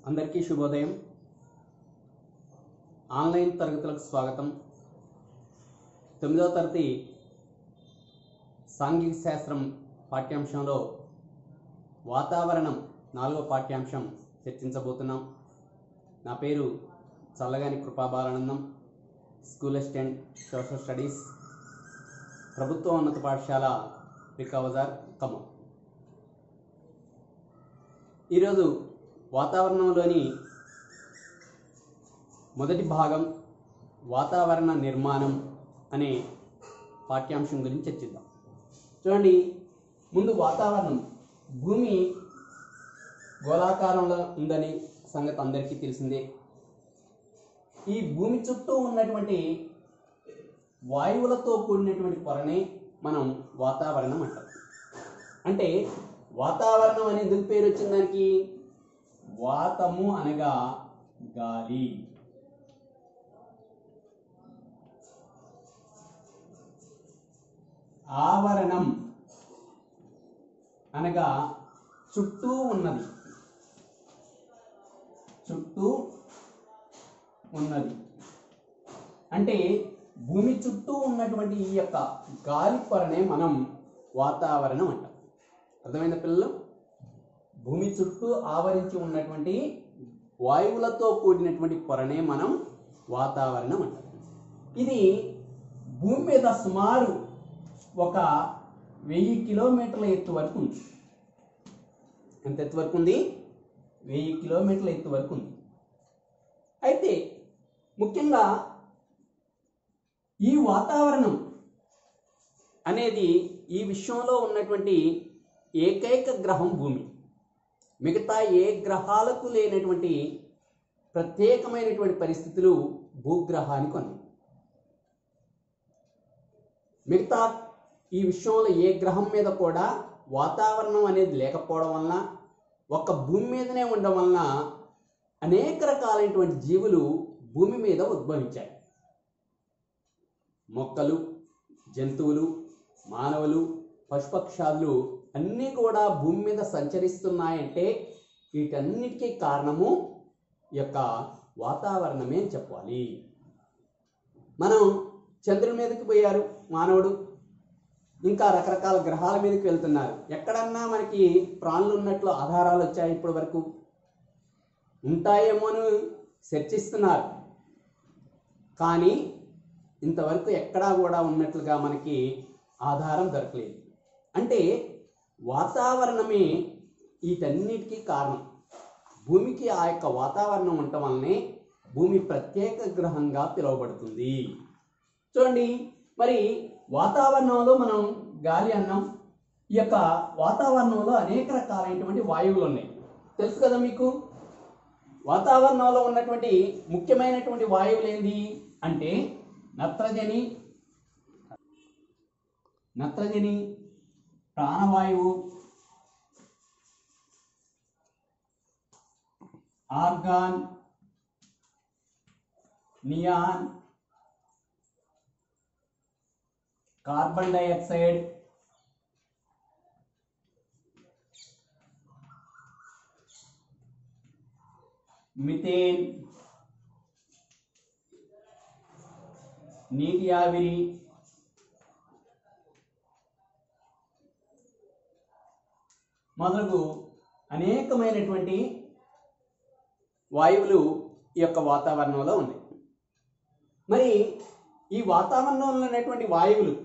అందరికీ శుభోదయం ఆన్లైన్ తరగతులకు స్వాగతం తొమ్మిదవ తరగతి సాంఘిక శాస్త్రం పాఠ్యాంశంలో వాతావరణం నాలుగో పాఠ్యాంశం చర్చించబోతున్నాం నా పేరు Challagani Krupabalanandam school assistant social studies ప్రభుత్వ ఉన్నత పాఠశాల పికాబజార్ ఖమ్మం ఈరోజు వాతావరణంలోని మొదటి భాగం వాతావరణ నిర్మాణం అనే పాఠ్యాంశం గురించి చర్చిద్దాం చూడండి ముందు వాతావరణం భూమి గోళాకారంలో ఉందని సంగతి అందరికీ తెలిసిందే ఈ భూమి చుట్టూ ఉన్నటువంటి వాయువులతో కూడినటువంటి పొరనే మనం వాతావరణం అంటాం అంటే వాతావరణం అనే ఎందుకు పేరు వచ్చిన దానికి వాతము అనగా గాలి ఆవరణం అనగా చుట్టూ ఉన్నది చుట్టూ ఉన్నది అంటే భూమి చుట్టూ ఉన్నటువంటి ఈ యొక్క గాలి పొరనే మనం వాతావరణం అంటాం అర్థమైన పిల్లలు భూమి చుట్టూ ఆవరించి ఉన్నటువంటి వాయువులతో కూడినటువంటి పొరనే మనం వాతావరణం అంటాం ఇది భూమి మీద సుమారు ఒక వెయ్యి కిలోమీటర్ల ఎత్తు వరకు ఉంది ఎంత ఎత్తు వరకు ఉంది వెయ్యి కిలోమీటర్ల ఎత్తు వరకు ఉంది అయితే ముఖ్యంగా ఈ వాతావరణం అనేది ఈ విశ్వంలో ఉన్నటువంటి ఏకైక గ్రహం భూమి మిగతా ఏ గ్రహాలకు లేనటువంటి ప్రత్యేకమైనటువంటి పరిస్థితులు భూగ్రహానికి ఉన్నాయి మిగతా ఈ విశ్వంలో ఏ గ్రహం మీద కూడా వాతావరణం అనేది లేకపోవడం వలన ఒక్క భూమి మీదనే ఉండడం వలన అనేక రకాలైనటువంటి జీవులు భూమి మీద ఉద్భవించాయి మొక్కలు జంతువులు మానవులు పశుపక్షాదులు అన్నీ కూడా భూమి మీద సంచరిస్తున్నాయంటే వీటన్నిటికీ కారణము ఈ యొక్క వాతావరణమే అని చెప్పాలి మనం చంద్రుని మీదకి పోయారు మానవుడు ఇంకా రకరకాల గ్రహాల మీదకి వెళ్తున్నారు ఎక్కడన్నా మనకి ప్రాణులు ఉన్నట్లు ఆధారాలు వచ్చాయి ఇప్పటి వరకు ఉంటాయేమో అని చర్చిస్తున్నారు కానీ ఇంతవరకు ఎక్కడా కూడా ఉన్నట్లుగా మనకి ఆధారం దొరకలేదు అంటే వాతావరణమే వీటన్నిటికీ కారణం భూమికి ఆ యొక్క వాతావరణం ఉండటం వల్లనే భూమి ప్రత్యేక గ్రహంగా పిలువబడుతుంది చూడండి మరి వాతావరణంలో మనం గాలి అన్నాం ఈ యొక్క వాతావరణంలో అనేక రకాలైనటువంటి వాయువులు ఉన్నాయి తెలుసు కదా మీకు వాతావరణంలో ఉన్నటువంటి ముఖ్యమైనటువంటి వాయువులు ఏంది అంటే నత్రజని నత్రజని ప్రాణవాయువు argon neon carbon dioxide methane నీటి ఆవిరి మొదలగు అనేకమైనటువంటి వాయువులు ఈ యొక్క వాతావరణంలో ఉన్నాయి మరి ఈ వాతావరణంలో ఉన్నటువంటి వాయువులు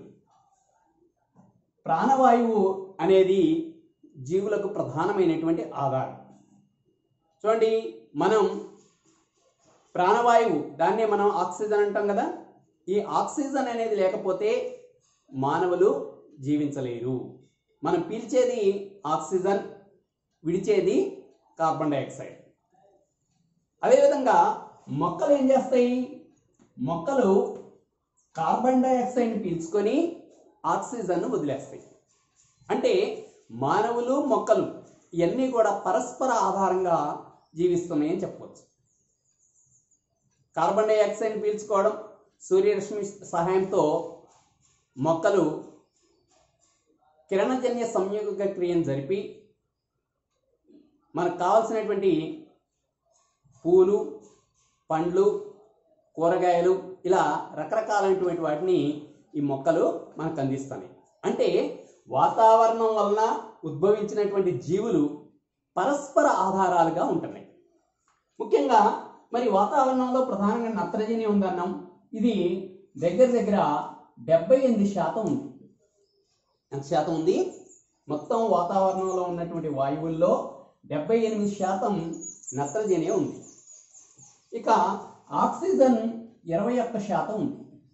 ప్రాణవాయువు అనేది జీవులకు ప్రధానమైనటువంటి ఆధారం చూడండి మనం ప్రాణవాయువు దాన్నే మనం ఆక్సిజన్ అంటాం కదా ఈ ఆక్సిజన్ అనేది లేకపోతే మానవులు జీవించలేరు మనం పీల్చేది ఆక్సిజన్ విడిచేది కార్బన్ డైఆక్సైడ్ అదేవిధంగా మొక్కలు ఏం చేస్తాయి మొక్కలు కార్బన్ డైఆక్సైడ్ని పీల్చుకొని ఆక్సిజన్ను వదిలేస్తాయి అంటే మానవులు మొక్కలు ఇవన్నీ కూడా పరస్పర ఆధారంగా జీవిస్తున్నాయని చెప్పవచ్చు కార్బన్ డైఆక్సైడ్ పీల్చుకోవడం సూర్యరశ్మి సహాయంతో మొక్కలు కిరణజన్య సంయోగ క్రియను జరిపి మనకు కావాల్సినటువంటి పూలు పండ్లు కూరగాయలు ఇలా రకరకాలైనటువంటి వాటిని ఈ మొక్కలు మనకు అందిస్తాయి అంటే వాతావరణం వలన ఉద్భవించినటువంటి జీవులు పరస్పర ఆధారాలుగా ఉంటున్నాయి ముఖ్యంగా మరి వాతావరణంలో ప్రధానంగా నత్రజని ఉందన్నాం ఇది దగ్గర దగ్గర డెబ్బై ఎనిమిది శాతం ఉంది ఎంత శాతం ఉంది మొత్తం వాతావరణంలో ఉన్నటువంటి వాయువుల్లో డెబ్బై ఎనిమిది శాతం నత్రజని ఉంది ఇక ఆక్సిజన్ ఇరవై ఒక్క శాతం ఉంది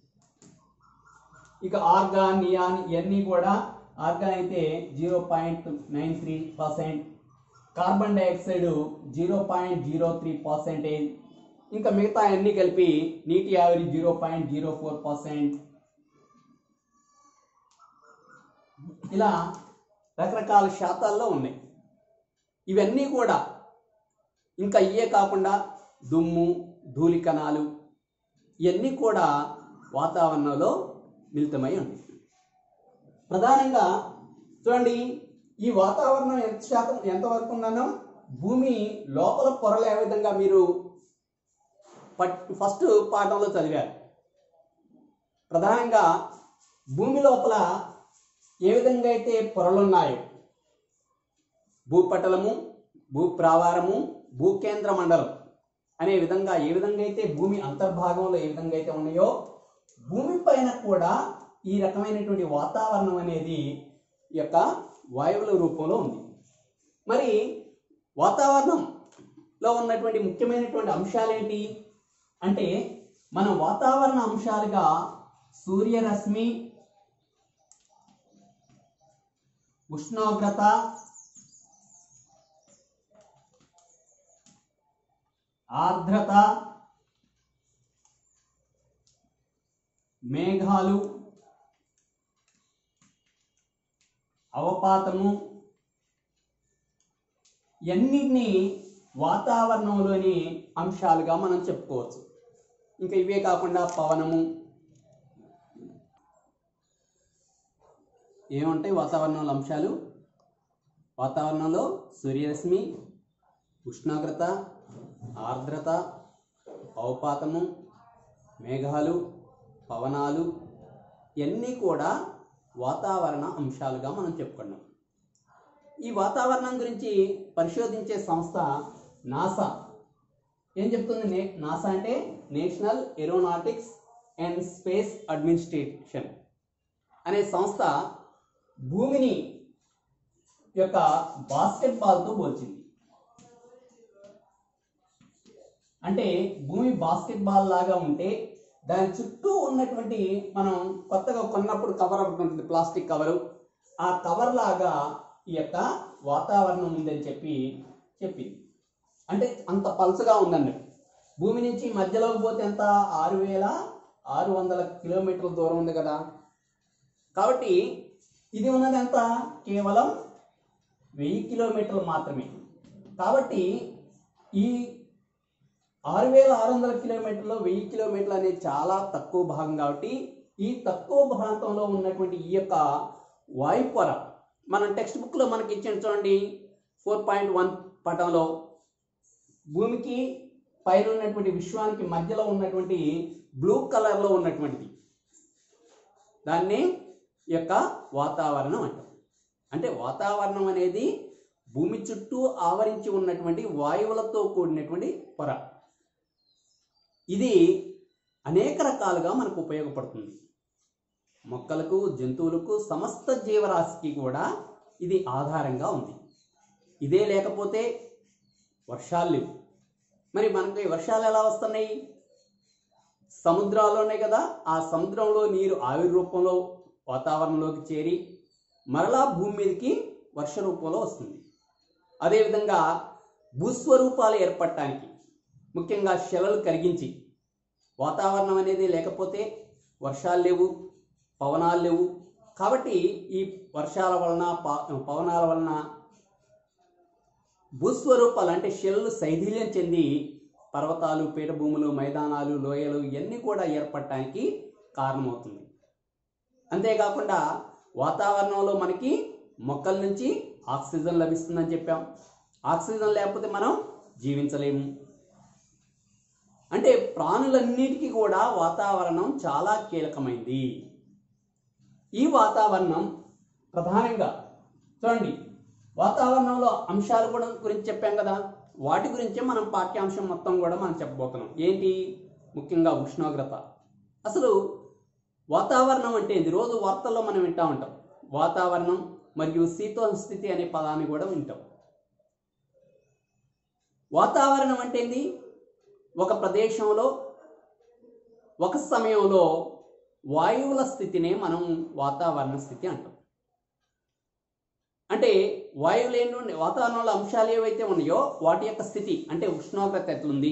ఇక ఆర్గాన్ నియాన్ ఇవన్నీ కూడా ఆర్గాన్ అయితే zero point nine three percent carbon dioxide zero point zero three percentage ఇంకా మిగతా అన్ని కలిపి నీటి ఆవిరి zero point zero four percent ఇలా రకరకాల శాతాల్లో ఉన్నాయి ఇవన్నీ కూడా ఇంకా ఇవే కాకుండా దుమ్ము ధూళి కణాలు ఇవన్నీ కూడా వాతావరణంలో మిళితమై ఉంది ప్రధానంగా చూడండి ఈ వాతావరణం ఎంత శాతం ఎంతవరకు ఉందన్నాం భూమి లోపల పొరలు ఏ విధంగా మీరు పట్ ఫస్ట్ పాఠంలో చదివారు ప్రధానంగా భూమి లోపల ఏ విధంగా అయితే పొరలు ఉన్నాయో భూపటలము భూప్రావారము భూకేంద్ర మండలం అనే విధంగా ఏ విధంగా అయితే భూమి అంతర్భాగంలో ఏ విధంగా అయితే ఉన్నాయో భూమి పైన కూడా ఈ రకమైనటువంటి వాతావరణం అనేది ఈ యొక్క వాయువుల రూపంలో ఉంది మరి వాతావరణంలో ఉన్నటువంటి ముఖ్యమైనటువంటి అంశాలేంటి అంటే మన వాతావరణ అంశాలుగా సూర్యరశ్మి ఉష్ణోగ్రత ఆర్ద్రత మేఘాలు అవపాతము ఇవన్నిటినీ వాతావరణంలోని అంశాలుగా మనం చెప్పుకోవచ్చు ఇంకా ఇవే కాకుండా పవనము ఏముంటాయి వాతావరణంలో అంశాలు వాతావరణంలో సూర్యరశ్మి ఉష్ణోగ్రత ఆర్ద్రత అవపాతము మేఘాలు పవనాలు ఇవన్నీ కూడా వాతావరణ అంశాలుగా మనం చెప్పుకున్నాం ఈ వాతావరణం గురించి పరిశోధించే సంస్థ నాసా ఏం చెప్తుంది నే నాసా అంటే National Aeronautics and Space Administration అనే సంస్థ భూమిని యొక్క బాస్కెట్బాల్తో పోల్చింది అంటే భూమి బాస్కెట్బాల్ లాగా ఉంటే దాని చుట్టూ ఉన్నటువంటి మనం కొత్తగా కొన్నప్పుడు కవర్ ఉంటుంది ప్లాస్టిక్ కవరు ఆ కవర్ లాగా ఈ యొక్క వాతావరణం ఉందని చెప్పి చెప్పింది అంటే అంత పల్చగా ఉందన్నట్టు భూమి నుంచి మధ్యలోకి పోతే ఎంత ఆరు వేల ఆరు వందల కిలోమీటర్ల దూరం ఉంది కదా కాబట్టి ఇది ఉన్నది ఎంత కేవలం వెయ్యి కిలోమీటర్లు మాత్రమే కాబట్టి ఈ ఆరు వేల ఆరు వందల కిలోమీటర్లు వెయ్యి కిలోమీటర్లు అనేది చాలా తక్కువ భాగం కాబట్టి ఈ తక్కువ ప్రాంతంలో ఉన్నటువంటి ఈ యొక్క వాయుపొర మనం టెక్స్ట్ బుక్లో మనకి ఇచ్చిన చూడండి ఫోర్ పాయింట్ వన్ పటంలో భూమికి పైన ఉన్నటువంటి విశ్వానికి మధ్యలో ఉన్నటువంటి బ్లూ కలర్లో ఉన్నటువంటిది దాన్ని ఈ యొక్క వాతావరణం అంటాం అంటే వాతావరణం అనేది భూమి చుట్టూ ఆవరించి ఉన్నటువంటి వాయువులతో కూడినటువంటి పొర ఇది అనేక రకాలుగా మనకు ఉపయోగపడుతుంది మొక్కలకు జంతువులకు సమస్త జీవరాశికి కూడా ఇది ఆధారంగా ఉంది ఇదే లేకపోతే వర్షాలు లేవు మరి మనకి వర్షాలు ఎలా వస్తున్నాయి సముద్రాలు ఉన్నాయి కదా ఆ సముద్రంలో నీరు ఆవిరి రూపంలో వాతావరణంలోకి చేరి మరలా భూమి మీదకి వర్ష రూపంలో వస్తుంది అదేవిధంగా భూస్వరూపాలు ఏర్పడటానికి ముఖ్యంగా శిలలు కరిగించి వాతావరణం అనేది లేకపోతే వర్షాలు లేవు పవనాలు లేవు కాబట్టి ఈ వర్షాల వలన ప- పవనాల వలన భూస్వరూపాలు అంటే శిలలు శైథిల్యం చెంది పర్వతాలు పీఠభూములు మైదానాలు లోయలు ఇవన్నీ కూడా ఏర్పడటానికి కారణమవుతుంది అంతేకాకుండా వాతావరణంలో మనకి మొక్కల నుంచి ఆక్సిజన్ లభిస్తుందని చెప్పాం ఆక్సిజన్ లేకపోతే మనం జీవించలేము అంటే ప్రాణులన్నిటికీ కూడా వాతావరణం చాలా కీలకమైంది ఈ వాతావరణం ప్రధానంగా చూడండి వాతావరణంలో అంశాలు కూడా గురించి చెప్పాం కదా వాటి గురించే మనం పాఠ్యాంశం మొత్తం కూడా మనం చెప్పబోతున్నాం ఏంటి ముఖ్యంగా ఉష్ణోగ్రత అసలు వాతావరణం అంటే ఏంది రోజు వార్తల్లో మనం వింటా ఉంటాం వాతావరణం మరియు శీతోష్ణ స్థితి అనే పదాన్ని కూడా వింటాం వాతావరణం అంటే ఏంది ఒక ప్రదేశంలో ఒక సమయంలో వాయువుల స్థితినే మనం వాతావరణ స్థితి అంటాం అంటే వాయువులు ఏంటి వాతావరణంలో అంశాలు ఏవైతే ఉన్నాయో వాటి యొక్క స్థితి అంటే ఉష్ణోగ్రత ఎట్లుంది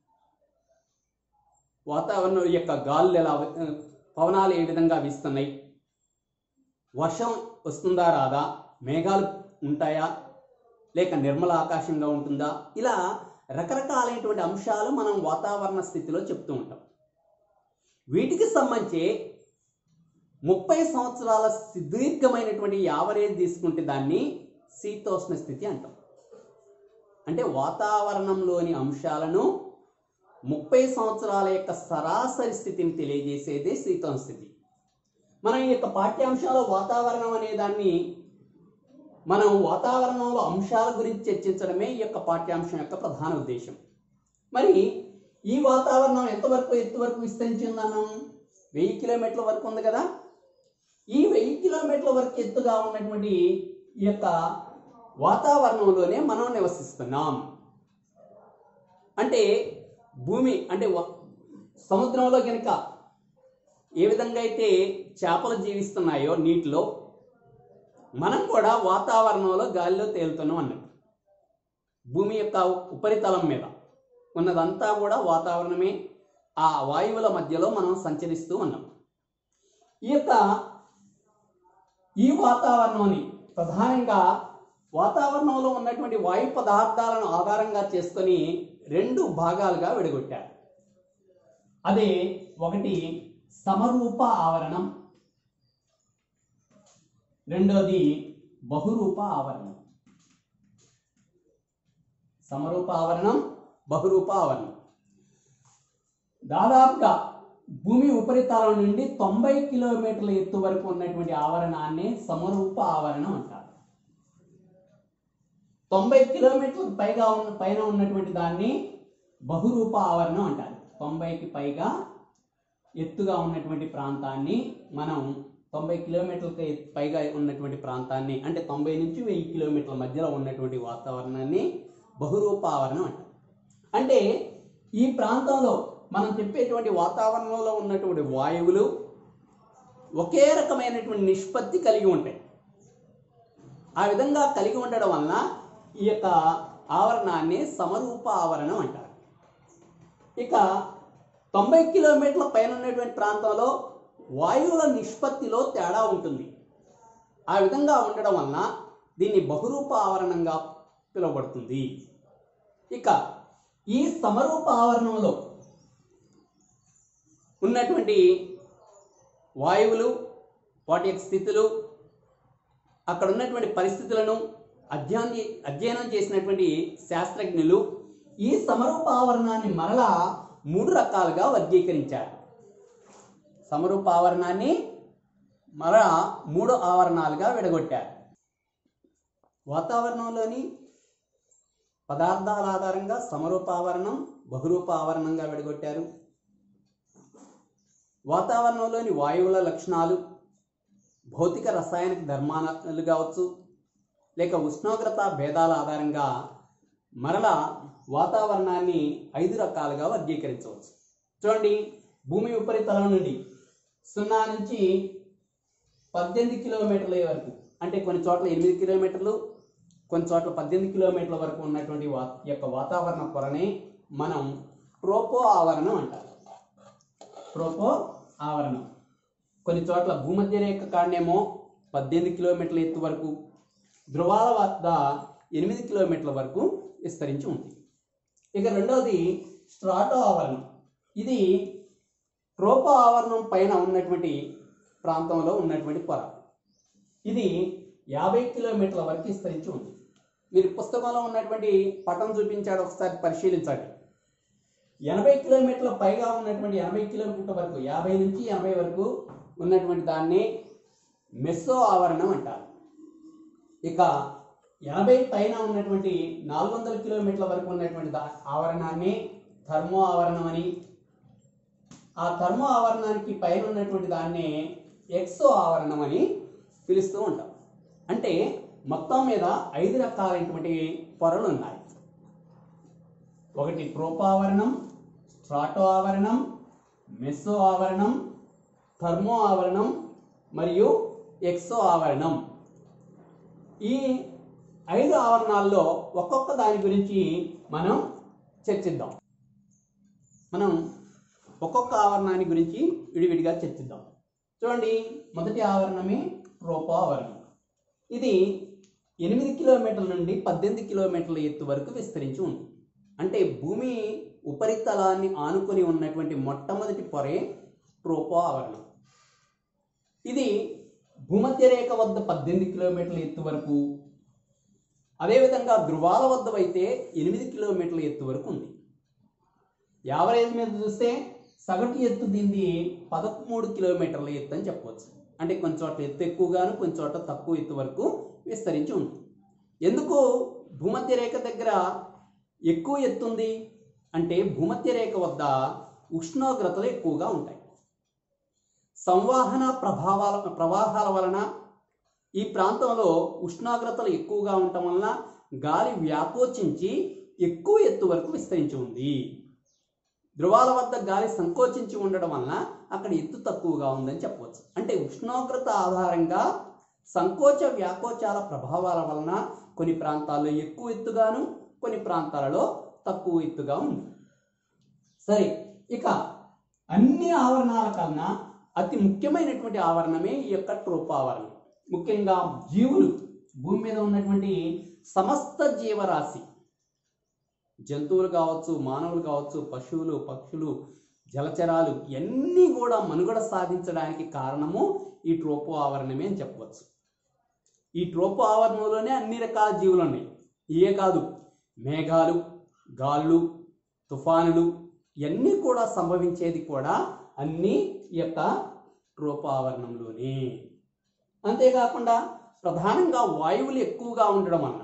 వాతావరణం యొక్క గాలులు ఎలా ఆ, పవనాలు ఏ విధంగా వీస్తున్నాయి వర్షం వస్తుందా రాదా మేఘాలు ఉంటాయా లేక నిర్మల ఆకాశంగా ఉంటుందా ఇలా రకరకాలైనటువంటి అంశాలు మనం వాతావరణ స్థితిలో చెప్తూ ఉంటాం వీటికి సంబంధించి ముప్పై సంవత్సరాల సుదీర్ఘమైనటువంటి యావరేజ్ తీసుకుంటే దాన్ని శీతోష్ణ స్థితి అంటాం అంటే వాతావరణంలోని అంశాలను ముప్పై సంవత్సరాల యొక్క సరాసరి స్థితిని తెలియజేసేదే శీతోష్ణ స్థితి మనం ఈ యొక్క పాఠ్యాంశాల వాతావరణం అనే దాన్ని మనం వాతావరణంలో అంశాల గురించి చర్చించడమే ఈ యొక్క పాఠ్యాంశం యొక్క ప్రధాన ఉద్దేశం మరి ఈ వాతావరణం ఎంతవరకు ఎత్తు వరకు విస్తరించిందన్నాం వెయ్యి కిలోమీటర్ల వరకు ఉంది కదా ఈ వెయ్యి కిలోమీటర్ల వరకు ఎత్తుగా ఉన్నటువంటి ఈ యొక్క వాతావరణంలోనే మనం నివసిస్తున్నాం అంటే భూమి అంటే వ- సముద్రంలో కనుక ఏ విధంగా అయితే చేపలు జీవిస్తున్నాయో నీటిలో మనం కూడా వాతావరణంలో గాలిలో తేలుతున్నాం అన్నట్టు భూమి యొక్క ఉపరితలం మీద ఉన్నదంతా కూడా వాతావరణమే ఆ వాయువుల మధ్యలో మనం సంచరిస్తూ ఉన్నాం ఈ యొక్క ఈ వాతావరణాన్ని ప్రధానంగా వాతావరణంలో ఉన్నటువంటి వాయు పదార్థాలను ఆధారంగా చేసుకొని రెండు భాగాలుగా విడగొట్టారు అదే ఒకటి సమరూప ఆవరణం రెండోది బహురూప ఆవరణం సమరూప ఆవరణం బహురూప ఆవరణం దాదాపుగా భూమి ఉపరితలం నుండి తొంభై కిలోమీటర్ల ఎత్తు వరకు ఉన్నటువంటి ఆవరణాన్ని సమరూప ఆవరణం అంటారు తొంభై కిలోమీటర్ల పైగా ఉన్న పైన ఉన్నటువంటి దాన్ని బహురూప ఆవరణం అంటారు తొంభైకి పైగా ఎత్తుగా ఉన్నటువంటి ప్రాంతాన్ని మనం తొంభై కిలోమీటర్లకి పైగా ఉన్నటువంటి ప్రాంతాన్ని అంటే తొంభై నుంచి వెయ్యి కిలోమీటర్ల మధ్యలో ఉన్నటువంటి వాతావరణాన్ని బహురూప ఆవరణం అంటారు అంటే ఈ ప్రాంతంలో మనం చెప్పేటువంటి వాతావరణంలో ఉన్నటువంటి వాయువులు ఒకే రకమైనటువంటి నిష్పత్తి కలిగి ఉంటాయి ఆ విధంగా కలిగి ఉండడం వలన ఈ యొక్క ఆవరణాన్ని సమరూప ఆవరణం అంటారు ఇక తొంభై కిలోమీటర్ల పైన ఉన్నటువంటి ప్రాంతంలో వాయువుల నిష్పత్తిలో తేడా ఉంటుంది ఆ విధంగా ఉండడం వలన దీన్ని బహురూప ఆవరణంగా పిలువబడుతుంది ఇక ఈ సమరూప ఆవరణంలో ఉన్నటువంటి వాయువులు వాటి యొక్క స్థితులు అక్కడ ఉన్నటువంటి పరిస్థితులను అధ్యయనం అధ్యయనం చేసినటువంటి శాస్త్రజ్ఞులు ఈ సమరూప ఆవరణాన్ని మరలా మూడు రకాలుగా వర్గీకరించారు సమరూప ఆవరణాన్ని మరలా మూడు ఆవరణాలుగా విడగొట్టారు వాతావరణంలోని పదార్థాల ఆధారంగా సమరూప ఆవరణం బహురూప ఆవరణంగా విడగొట్టారు వాతావరణంలోని వాయువుల లక్షణాలు భౌతిక రసాయనిక ధర్మాలు కావచ్చు లేక ఉష్ణోగ్రత భేదాల ఆధారంగా మరల వాతావరణాన్ని ఐదు రకాలుగా వర్గీకరించవచ్చు చూడండి భూమి ఉపరితలం నుండి సున్నా నుంచి పద్దెనిమిది కిలోమీటర్ల వరకు అంటే కొన్ని చోట్ల ఎనిమిది కిలోమీటర్లు కొన్ని చోట్ల పద్దెనిమిది కిలోమీటర్ల వరకు ఉన్నటువంటి వా ఈ యొక్క వాతావరణ పొరనే మనం ట్రోపో ఆవరణం అంటారు ట్రోపో ఆవరణం కొన్ని చోట్ల భూమధ్య రేఖ కాడనేమో పద్దెనిమిది కిలోమీటర్ల ఎత్తు వరకు ధృవాల వద్ద ఎనిమిది కిలోమీటర్ల వరకు విస్తరించి ఉంది ఇక రెండవది స్ట్రాటో ఆవరణం ఇది ట్రోపో ఆవరణం పైన ఉన్నటువంటి ప్రాంతంలో ఉన్నటువంటి పొర ఇది యాభై కిలోమీటర్ల వరకు విస్తరించి ఉంది మీరు పుస్తకంలో ఉన్నటువంటి పటం చూపించాడు ఒకసారి పరిశీలించండి ఎనభై కిలోమీటర్ల పైగా ఉన్నటువంటి ఎనభై కిలోమీటర్ల వరకు యాభై నుంచి ఎనభై వరకు ఉన్నటువంటి దాన్ని మెస్సో ఆవరణం అంటారు ఇక ఎనభై పైన ఉన్నటువంటి నాలుగు వందల కిలోమీటర్ల వరకు ఉన్నటువంటి దా ఆవరణాన్ని థర్మో ఆవరణం అని ఆ థర్మో ఆవరణానికి పైన ఉన్నటువంటి దాన్ని ఎక్సో ఆవరణం అని పిలుస్తూ ఉంటాం అంటే మొత్తం మీద ఐదు రకాలైనటువంటి పొరలు ఉన్నాయి ఒకటి ట్రోపో ఆవరణం స్ట్రాటో ఆవరణం మెస్సో ఆవరణం థర్మో ఆవరణం మరియు ఎక్సో ఆవరణం ఈ ఐదు ఆవరణాల్లో ఒక్కొక్క దాని గురించి మనం చర్చిద్దాం మనం ఒక్కొక్క ఆవరణాన్ని గురించి విడివిడిగా చర్చిద్దాం చూడండి మొదటి ఆవరణమే ట్రోపో ఆవరణం ఇది ఎనిమిది కిలోమీటర్ల నుండి పద్దెనిమిది కిలోమీటర్ల ఎత్తు వరకు విస్తరించి ఉంది అంటే భూమి ఉపరితలాన్ని ఆనుకొని ఉన్నటువంటి మొట్టమొదటి పొరే ట్రోపో ఆవరణం ఇది భూమధ్య రేఖ వద్ద పద్దెనిమిది కిలోమీటర్ల ఎత్తు వరకు అదేవిధంగా ధృవాల వద్ద అయితే ఎనిమిది కిలోమీటర్ల ఎత్తు వరకు ఉంది యావరేజ్ మీద చూస్తే సగటు ఎత్తు దీన్ని పదమూడు కిలోమీటర్ల ఎత్తు అని చెప్పవచ్చు అంటే కొంచెం చోట ఎత్తు ఎక్కువగాను కొంచెం చోట తక్కువ ఎత్తు వరకు విస్తరించి ఉంది ఎందుకు భూమధ్య రేఖ దగ్గర ఎక్కువ ఎత్తు ఉంది అంటే భూమధ్య రేఖ వద్ద ఉష్ణోగ్రతలు ఎక్కువగా ఉంటాయి సంవాహన ప్రభావాల ప్రవాహాల వలన ఈ ప్రాంతంలో ఉష్ణోగ్రతలు ఎక్కువగా ఉండటం వలన గాలి వ్యాకోచించి ఎక్కువ ఎత్తు వరకు విస్తరించి ఉంది ధృవాల వద్ద గాలి సంకోచించి ఉండడం వలన అక్కడ ఎత్తు తక్కువగా ఉందని చెప్పవచ్చు అంటే ఉష్ణోగ్రత ఆధారంగా సంకోచ వ్యాకోచాల ప్రభావాల వలన కొన్ని ప్రాంతాల్లో ఎక్కువ ఎత్తుగాను కొన్ని ప్రాంతాలలో తక్కువ ఎత్తుగా ఉంది సరే ఇక అన్ని ఆవరణాల కన్నా అతి ముఖ్యమైనటువంటి ఆవరణమే ఈ యొక్క ట్రోపావరణం ముఖ్యంగా జీవులు భూమి మీద ఉన్నటువంటి సమస్త జీవరాశి జంతువులు కావచ్చు మానవులు కావచ్చు పశువులు పక్షులు జలచరాలు ఇవన్నీ కూడా మనుగడ సాధించడానికి కారణము ఈ ట్రోపో ఆవరణమే అని చెప్పవచ్చు ఈ ట్రోపో ఆవరణంలోనే అన్ని రకాల జీవులు ఉన్నాయి ఇవే కాదు మేఘాలు గాళ్ళు తుఫానులు ఇవన్నీ కూడా సంభవించేది కూడా అన్నీ ఈ యొక్క ట్రోపో ఆవరణంలోనే అంతేకాకుండా ప్రధానంగా వాయువులు ఎక్కువగా ఉండడం వలన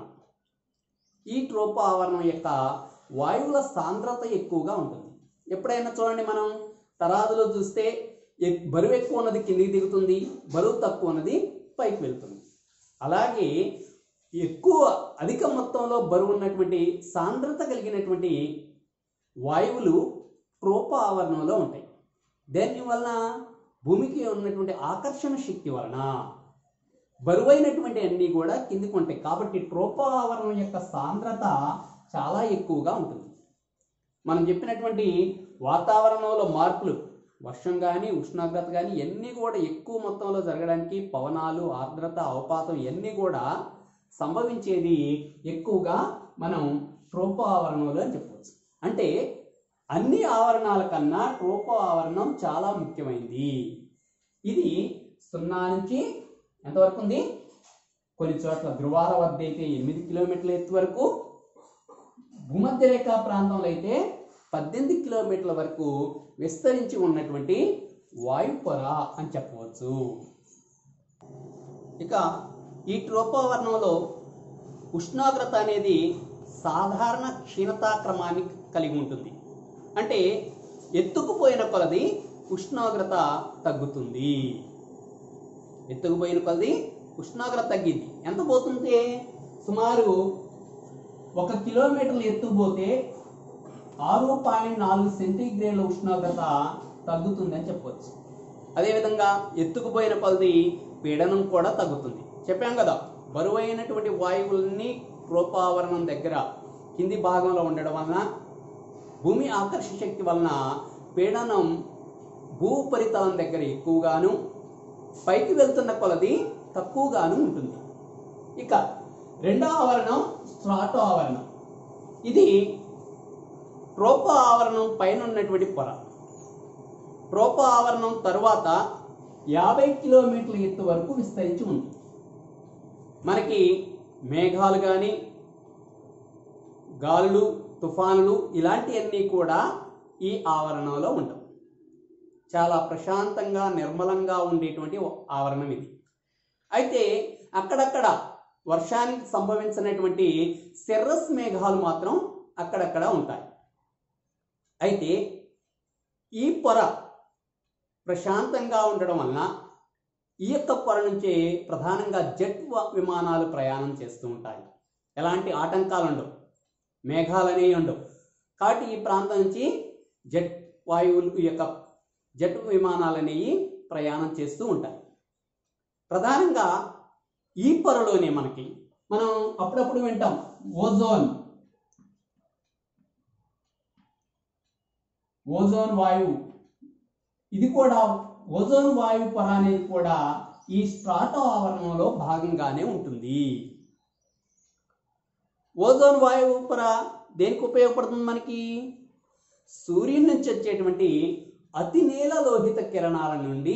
ఈ ట్రోపో ఆవరణం యొక్క వాయువుల సాంద్రత ఎక్కువగా ఉంటుంది ఎప్పుడైనా చూడండి మనం తరాదులో చూస్తే ఎ- బరువు ఎక్కువ ఉన్నది కిందికి దిగుతుంది బరువు తక్కువ ఉన్నది పైకి వెళ్తుంది అలాగే ఎక్కువ అధిక మొత్తంలో బరువు ఉన్నటువంటి సాంద్రత కలిగినటువంటి వాయువులు ట్రోపో ఆవరణంలో ఉంటాయి దేని వలన భూమికి ఉన్నటువంటి ఆకర్షణ శక్తి వలన బరువైనటువంటి అన్నీ కూడా కిందికి ఉంటాయి కాబట్టి ట్రోపో ఆవరణం యొక్క సాంద్రత చాలా ఎక్కువగా ఉంటుంది మనం చెప్పినటువంటి వాతావరణంలో మార్పులు వర్షం కానీ ఉష్ణోగ్రత కానీ ఇవన్నీ కూడా ఎక్కువ మొత్తంలో జరగడానికి పవనాలు ఆర్ద్రత అవపాతం ఇవన్నీ కూడా సంభవించేది ఎక్కువగా మనం ట్రోపో ఆవరణంలో అని చెప్పవచ్చు అంటే అన్ని ఆవరణాల కన్నా ట్రోపో ఆవరణం చాలా ముఖ్యమైనది ఇది సున్నా నుంచి ఎంతవరకు ఉంది కొన్ని చోట్ల ధృవాల వద్ద అయితే ఎనిమిది కిలోమీటర్ల ఎత్తు వరకు భూమధ్య రేఖా ప్రాంతంలో అయితే పద్దెనిమిది కిలోమీటర్ల వరకు విస్తరించి ఉన్నటువంటి వాయు పొర అని చెప్పవచ్చు ఇక ఈ ట్రోపోవర్ణంలో ఉష్ణోగ్రత అనేది సాధారణ క్షీణతా క్రమాన్ని కలిగి ఉంటుంది అంటే ఎత్తుకుపోయిన కొలది ఉష్ణోగ్రత తగ్గుతుంది ఎత్తుకుపోయిన కొలది ఉష్ణోగ్రత తగ్గింది ఎంత పోతుంది సుమారు ఒక కిలోమీటర్లు ఎత్తుకుపోతే ఆరు పాయింట్ నాలుగు సెంటీగ్రేడ్ల ఉష్ణోగ్రత తగ్గుతుందని చెప్పవచ్చు అదేవిధంగా ఎత్తుకుపోయిన కొలది పీడనం కూడా తగ్గుతుంది చెప్పాం కదా బరువైనటువంటి వాయువుల్ని రూపావరణం దగ్గర కింది భాగంలో ఉండడం వలన భూమి ఆకర్షణ శక్తి వలన పీడనం భూ ఉపరితలం దగ్గర ఎక్కువగాను పైకి వెళ్తున్న కొలది తక్కువగాను ఉంటుంది ఇక రెండవ ఆవరణం స్ట్రాటో ఆవరణం ఇది ట్రోపో ఆవరణం పైన ఉన్నటువంటి పొర ట్రోపో ఆవరణం తరువాత యాభై కిలోమీటర్ల ఎత్తు వరకు విస్తరించి ఉంది మనకి మేఘాలు కానీ గాలులు తుఫానులు ఇలాంటివన్నీ కూడా ఈ ఆవరణంలో ఉండవు చాలా ప్రశాంతంగా నిర్మలంగా ఉండేటువంటి ఓ ఆవరణం ఇది అయితే అక్కడక్కడ వర్షానికి సంభవించినటువంటి సెర్రస్ మేఘాలు మాత్రం అక్కడక్కడ ఉంటాయి అయితే ఈ పొర ప్రశాంతంగా ఉండడం వలన ఈ యొక్క పొర నుంచి ప్రధానంగా జెట్ వ- విమానాలు ప్రయాణం చేస్తూ ఉంటాయి ఎలాంటి ఆటంకాలు ఉండవు మేఘాలు అనేవి ఉండవు కాబట్టి ఈ ప్రాంతం నుంచి జెట్ వాయువులు ఈ యొక్క జెట్ విమానాలు అనేవి ప్రయాణం చేస్తూ ఉంటాయి ప్రధానంగా ఈ పొరలోనే మనకి మనం అప్పుడప్పుడు వింటాం ఓజోన్ ఓజోన్ వాయువు ఇది కూడా ఓజోన్ వాయు పొర అనేది కూడా ఈ స్ట్రాటో ఆవరణంలో భాగంగానే ఉంటుంది ఓజోన్ వాయువు పొర దేనికి ఉపయోగపడుతుంది మనకి సూర్యుని నుంచి వచ్చేటువంటి అతి నీల లోహిత కిరణాల నుండి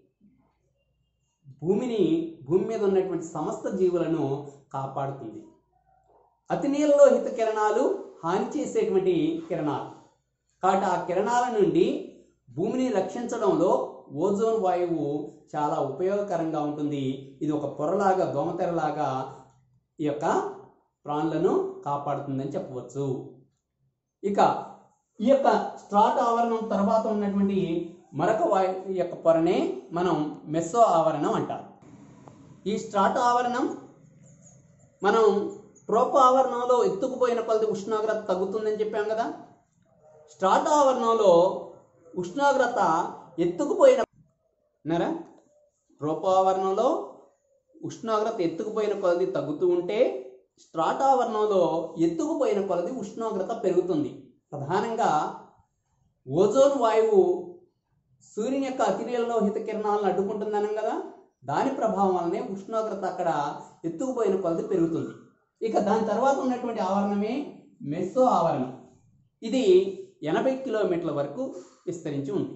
భూమిని భూమి మీద ఉన్నటువంటి సమస్త జీవులను కాపాడుతుంది అతి నీల లోహిత కిరణాలు హాని చేసేటువంటి కిరణాలు కాబట్టి ఆ కిరణాల నుండి భూమిని రక్షించడంలో ఓజోన్ వాయువు చాలా ఉపయోగకరంగా ఉంటుంది ఇది ఒక పొరలాగా దోమతెరలాగా ఈ యొక్క ప్రాణులను కాపాడుతుందని చెప్పవచ్చు ఇక ఈ యొక్క స్ట్రాట్ ఆవరణం తర్వాత ఉన్నటువంటి మరొక వాయు ఈ యొక్క పొరనే మనం మెస్సో ఆవరణం అంటారు ఈ స్ట్రాట్ ఆవరణం మనం ట్రోపో ఆవరణంలో ఎత్తుకుపోయిన కొలది ఉష్ణోగ్రత తగ్గుతుందని చెప్పాం కదా స్ట్రాట్ ఆవరణంలో ఉష్ణోగ్రత ఎత్తుకుపోయిన విన్నారా ట్రోపో ఆవరణంలో ఉష్ణోగ్రత ఎత్తుకుపోయిన కొలది తగ్గుతూ ఉంటే స్ట్రాట్ ఆవరణంలో ఎత్తుకుపోయిన కొలది ఉష్ణోగ్రత పెరుగుతుంది ప్రధానంగా ఓజోన్ వాయువు సూర్యుని యొక్క అతినీలలో హిత కిరణాలను అడ్డుకుంటుందనం కదా దాని ప్రభావం వల్లనే ఉష్ణోగ్రత అక్కడ ఎత్తుకుపోయిన కొలది పెరుగుతుంది ఇక దాని తర్వాత ఉన్నటువంటి ఆవరణమే మెస్సో ఆవరణం ఇది ఎనభై కిలోమీటర్ల వరకు విస్తరించి ఉంది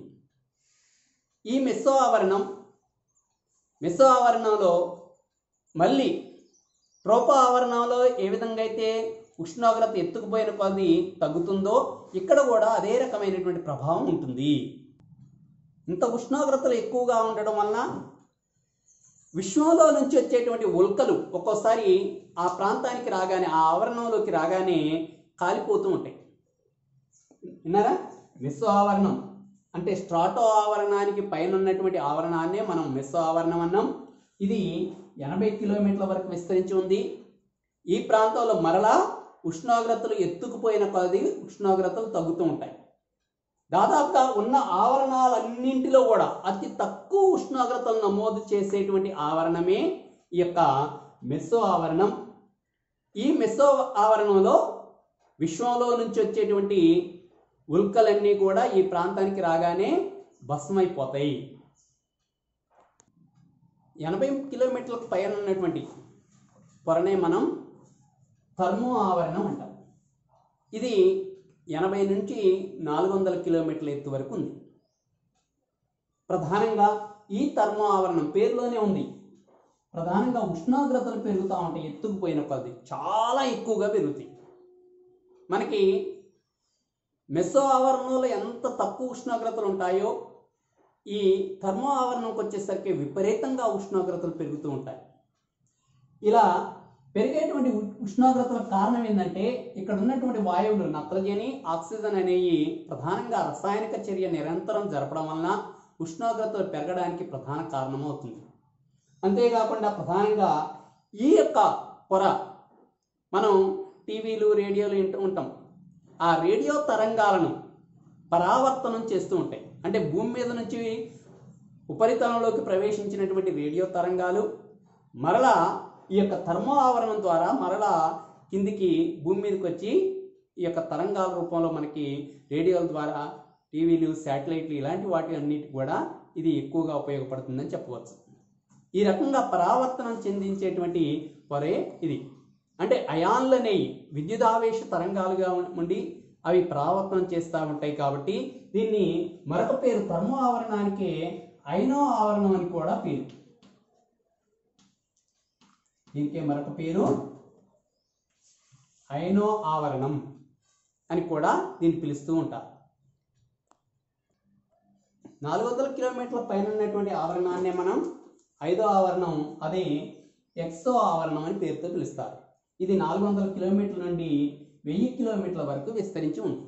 ఈ మెస్సో ఆవరణం మెస్సో ఆవరణంలో మళ్ళీ ట్రోపో ఆవరణంలో ఏ విధంగా అయితే ఉష్ణోగ్రత ఎత్తుకుపోయిన కొద్ది తగ్గుతుందో ఇక్కడ కూడా అదే రకమైనటువంటి ప్రభావం ఉంటుంది ఇంత ఉష్ణోగ్రతలు ఎక్కువగా ఉండడం వలన విశ్వంలో నుంచి వచ్చేటువంటి ఉల్కలు ఒక్కోసారి ఆ ప్రాంతానికి రాగానే ఆ ఆవరణంలోకి రాగానే కాలిపోతూ ఉంటాయి విన్నారా మెస్సో ఆవరణం అంటే స్ట్రాటో ఆవరణానికి పైన ఉన్నటువంటి ఆవరణాన్నే మనం మెస్సో ఆవరణం అన్నాం ఇది ఎనభై కిలోమీటర్ల వరకు విస్తరించి ఉంది ఈ ప్రాంతంలో మరలా ఉష్ణోగ్రతలు ఎత్తుకుపోయిన కొలది ఉష్ణోగ్రతలు తగ్గుతూ ఉంటాయి దాదాపుగా ఉన్న ఆవరణాలన్నింటిలో కూడా అతి తక్కువ ఉష్ణోగ్రతలు నమోదు చేసేటువంటి ఆవరణమే ఈ యొక్క మెస్సో ఆవరణం ఈ మెస్సో ఆవరణంలో విశ్వంలో నుంచి వచ్చేటువంటి ఉల్కలన్నీ కూడా ఈ ప్రాంతానికి రాగానే భస్మైపోతాయి ఎనభై కిలోమీటర్లకు పైన ఉన్నటువంటి పొరనే మనం థర్మో ఆవరణం అంటాం ఇది ఎనభై నుంచి నాలుగు వందల కిలోమీటర్ల ఎత్తు వరకు ఉంది ప్రధానంగా ఈ థర్మో ఆవరణం పేరులోనే ఉంది ప్రధానంగా ఉష్ణోగ్రతలు పెరుగుతూ ఉంటాయి ఎత్తుకుపోయిన కొద్ది చాలా ఎక్కువగా పెరుగుతాయి మనకి మెస్సో ఆవరణంలో ఎంత తక్కువ ఉష్ణోగ్రతలు ఉంటాయో ఈ థర్మో ఆవరణంకి వచ్చేసరికి విపరీతంగా ఉష్ణోగ్రతలు పెరుగుతూ ఉంటాయి ఇలా పెరిగేటువంటి ఉ- ఉష్ణోగ్రతలకు కారణం ఏంటంటే ఇక్కడ ఉన్నటువంటి వాయువులు నత్రజని ఆక్సిజన్ అనేవి ప్రధానంగా రసాయనిక చర్య నిరంతరం జరపడం వలన ఉష్ణోగ్రతలు పెరగడానికి ప్రధాన కారణమవుతుంది అంతేకాకుండా ప్రధానంగా ఈ యొక్క పొర మనం టీవీలు రేడియోలు వింటూ ఉంటాం ఆ రేడియో తరంగాలను పరావర్తనం చేస్తూ ఉంటాయి అంటే భూమి మీద నుంచి ఉపరితలంలోకి ప్రవేశించినటువంటి రేడియో తరంగాలు మరలా ఈ యొక్క థర్మో ఆవరణం ద్వారా మరలా కిందికి భూమి మీదకి వచ్చి ఈ యొక్క తరంగాల రూపంలో మనకి రేడియోల ద్వారా టీవీలు శాటిలైట్లు ఇలాంటి వాటి అన్నిటి కూడా ఇది ఎక్కువగా ఉపయోగపడుతుందని చెప్పవచ్చు ఈ రకంగా పరావర్తనం చెందించేటువంటి పొరే ఇది అంటే అయాన్లు అనేవి విద్యుదావేశ తరంగాలుగా ఉండి అవి పరావర్తనం చేస్తూ ఉంటాయి కాబట్టి దీన్ని మరొక పేరు థర్మో ఆవరణానికి ఐనో ఆవరణం అని కూడా పేరు దీనికి మరొక పేరు ఐనో ఆవరణం అని కూడా దీన్ని పిలుస్తూ ఉంటారు నాలుగు వందల కిలోమీటర్ల పైన ఉన్నటువంటి ఆవరణాన్ని మనం ఐదో ఆవరణం అదే ఎక్సో ఆవరణం అని పేరుతో పిలుస్తారు ఇది నాలుగు వందల కిలోమీటర్ల నుండి వెయ్యి కిలోమీటర్ల వరకు విస్తరించి ఉంది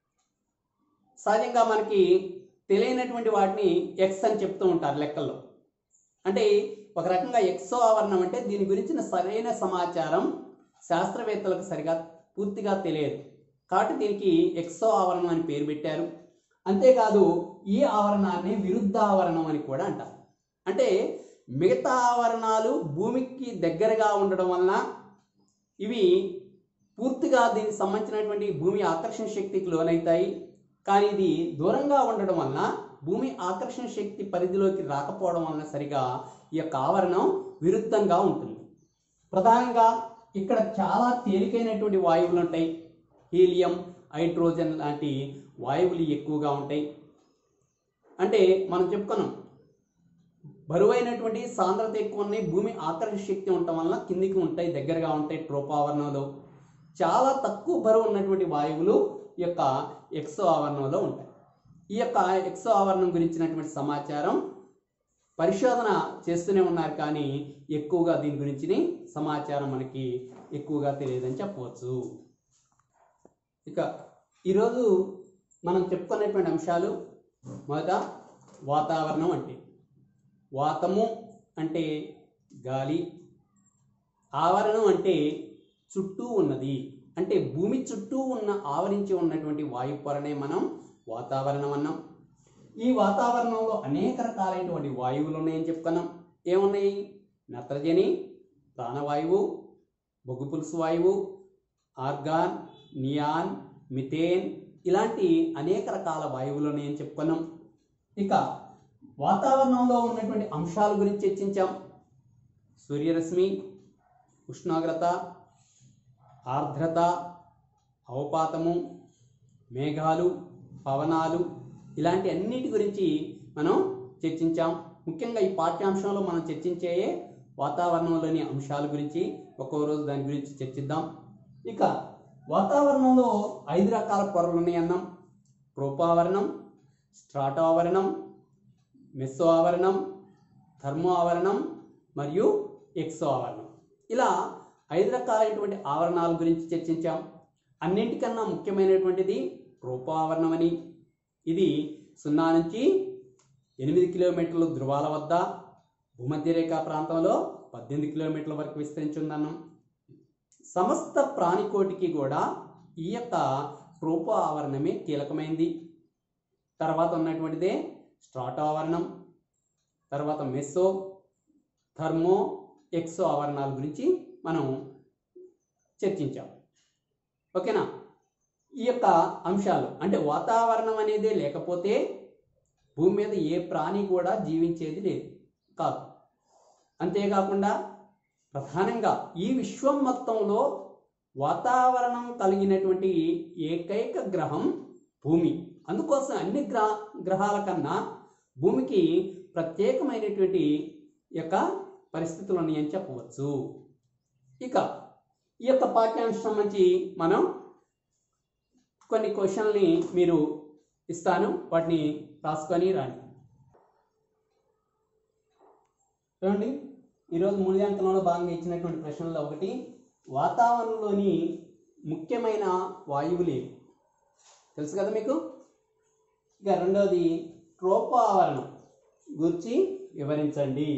సహజంగా మనకి తెలియనటువంటి వాటిని ఎక్స్ అని చెప్తూ ఉంటారు లెక్కల్లో అంటే ఒక రకంగా ఎక్సో ఆవరణం అంటే దీని గురించిన సరైన సమాచారం శాస్త్రవేత్తలకు సరిగా పూర్తిగా తెలియదు కాబట్టి దీనికి ఎక్సో ఆవరణం అని పేరు పెట్టారు అంతేకాదు ఈ ఆవరణాన్ని విరుద్ధ ఆవరణం అని కూడా అంటారు అంటే మిగతా ఆవరణాలు భూమికి దగ్గరగా ఉండడం వలన ఇవి పూర్తిగా దీనికి సంబంధించినటువంటి భూమి ఆకర్షణ శక్తికి లోనవుతాయి కానీ ఇది దూరంగా ఉండడం వలన భూమి ఆకర్షణ శక్తి పరిధిలోకి రాకపోవడం వలన సరిగా ఈ యొక్క ఆవరణం విరుద్ధంగా ఉంటుంది ప్రధానంగా ఇక్కడ చాలా తేలికైనటువంటి వాయువులు ఉంటాయి హీలియం హైడ్రోజన్ లాంటి వాయువులు ఎక్కువగా ఉంటాయి అంటే మనం చెప్పుకున్నాం బరువైనటువంటి సాంద్రత ఎక్కువ ఉన్నాయి భూమి ఆకర్షణ శక్తి ఉండటం వలన కిందికి ఉంటాయి దగ్గరగా ఉంటాయి ట్రోపావరణంలో చాలా తక్కువ బరువు ఉన్నటువంటి వాయువులు ఈ యొక్క ఎక్సో ఆవరణంలో ఉంటాయి ఈ యొక్క ఎక్సో ఆవరణం గురించినటువంటి సమాచారం పరిశోధన చేస్తూనే ఉన్నారు కానీ ఎక్కువగా దీని గురించి సమాచారం మనకి ఎక్కువగా తెలియదని చెప్పవచ్చు ఇక ఈరోజు మనం చెప్పుకున్నటువంటి అంశాలు మొదట వాతావరణం అంటే వాతము అంటే గాలి ఆవరణం అంటే చుట్టూ ఉన్నది అంటే భూమి చుట్టూ ఉన్న ఆవరించి ఉన్నటువంటి వాయు పొరనే మనం వాతావరణం అన్నాం ఈ వాతావరణంలో అనేక రకాలైనటువంటి వాయువులు ఉన్నాయని చెప్పుకున్నాం ఏమున్నాయి నత్రజని ప్రాణవాయువు బొగ్గు పులుసు వాయువు ఆర్గాన్ నియాన్ మిథేన్ ఇలాంటి అనేక రకాల వాయువులు ఉన్నాయని చెప్పుకున్నాం ఇక వాతావరణంలో ఉన్నటువంటి అంశాల గురించి చర్చించాం సూర్యరశ్మి ఉష్ణోగ్రత ఆర్ద్రత అవపాతము మేఘాలు పవనాలు ఇలాంటి అన్నిటి గురించి మనం చర్చించాం ముఖ్యంగా ఈ పాఠ్యాంశంలో మనం చర్చించే వాతావరణంలోని అంశాల గురించి ఒక్కో రోజు దాని గురించి చర్చిద్దాం ఇక వాతావరణంలో ఐదు రకాల పొరలు ఉన్నాయి అన్నాం ట్రోపావరణం స్ట్రాటో ఆవరణం మెస్సో ఆవరణం థర్మో ఆవరణం మరియు ఎక్సో ఆవరణం ఇలా ఐదు రకాలైనటువంటి ఆవరణాల గురించి చర్చించాం అన్నింటికన్నా ముఖ్యమైనటువంటిది ట్రోపో ఆవరణం అని ఇది సున్నా నుంచి ఎనిమిది కిలోమీటర్ల ధృవాల వద్ద భూమధ్య రేఖా ప్రాంతంలో పద్దెనిమిది కిలోమీటర్ల వరకు విస్తరించి ఉందన్నాం సమస్త ప్రాణికోటికి కూడా ఈ యొక్క ట్రోపో ఆవరణమే కీలకమైంది తర్వాత ఉన్నటువంటిదే స్ట్రాటో ఆవరణం తర్వాత మెస్సో థర్మో ఎక్సో ఆవరణాల గురించి మనం చర్చించాం ఓకేనా ఈ యొక్క అంశాలు అంటే వాతావరణం అనేది లేకపోతే భూమి మీద ఏ ప్రాణి కూడా జీవించేది లేదు కాదు అంతేకాకుండా ప్రధానంగా ఈ విశ్వం మొత్తంలో వాతావరణం కలిగినటువంటి ఏకైక గ్రహం భూమి అందుకోసం అన్ని గ్రహ గ్రహాల కన్నా భూమికి ప్రత్యేకమైనటువంటి యొక్క పరిస్థితులు ఉన్నాయని చెప్పవచ్చు ఇక ఈ యొక్క పాఠ్యాంశం సంబంధించి మనం కొన్ని క్వశ్చన్ని మీరు ఇస్తాను వాటిని రాసుకొని రండి చూడండి ఈరోజు మూల్యాంకనంలో భాగంగా ఇచ్చినటువంటి ప్రశ్నల్లో ఒకటి వాతావరణంలోని ముఖ్యమైన వాయువులు ఏవి తెలుసు కదా మీకు ఇక రెండవది ట్రోపో ఆవరణం గురించి వివరించండి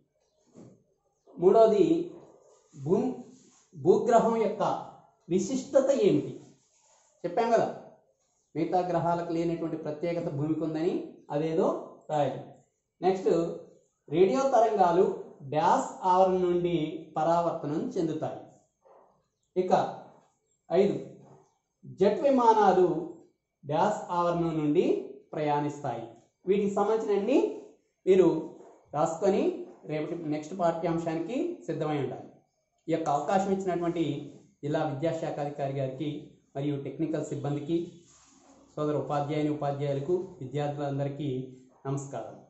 మూడవది భూ భూగ్రహం యొక్క విశిష్టత ఏమిటి చెప్పాం కదా మిగతా గ్రహాలకు లేనటువంటి ప్రత్యేకత భూమికి ఉందని అదేదో రాయాలి నెక్స్ట్ రేడియో తరంగాలు డ్యాస్ ఆవరణ నుండి పరావర్తనం చెందుతాయి ఇక ఐదు జెట్ విమానాలు డ్యాస్ ఆవరణం నుండి ప్రయాణిస్తాయి వీటికి సంబంధించినన్ని మీరు రాసుకొని రేపటి నెక్స్ట్ పాఠ్యాంశానికి సిద్ధమై ఉండాలి ఈ యొక్క అవకాశం ఇచ్చినటువంటి జిల్లా విద్యాశాఖ అధికారి గారికి మరియు టెక్నికల్ సిబ్బందికి సోదర ఉపాధ్యాయుని ఉపాధ్యాయులకు విద్యార్థులందరికీ నమస్కారం